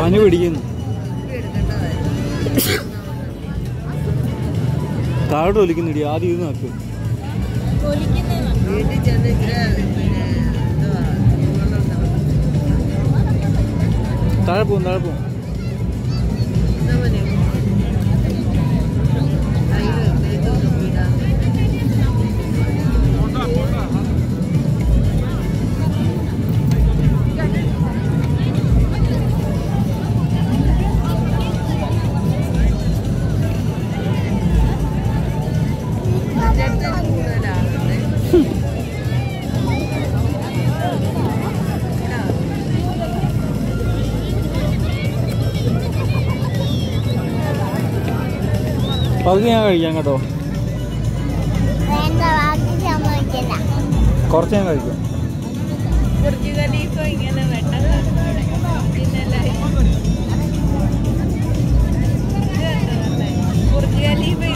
പനി പിടിക്കുന്നു താഴോട്ട് ഒലിക്കുന്നിടി ആദ്യം ഇത് നോക്ക് വീട്ടിൽ ചെന്ന് ഇച്ചിരി പിന്നെ എന്തുവാ താഴെ പോകും താഴെ പോകും എന്താ മോനെ? കയ്യില് മേത്ത് തുപ്പിയിടാം. ഇതിന്റെ അടുത്ത് കൂടുതലാളുണ്ട്. ഇതാ. പകുതി ഞാൻ കഴിക്കാം കേട്ടോ വേണ്ട ബാക്കി സമ്മതിക്കില്ല കുറച്ച് ഞാൻ കഴിക്കാം ബുർജ് ഖലീഫ ഇങ്ങനെ വെട്ടം പിന്നല്ലേ ഇത് കണ്ടോ നല്ലേ? Burj Khalifa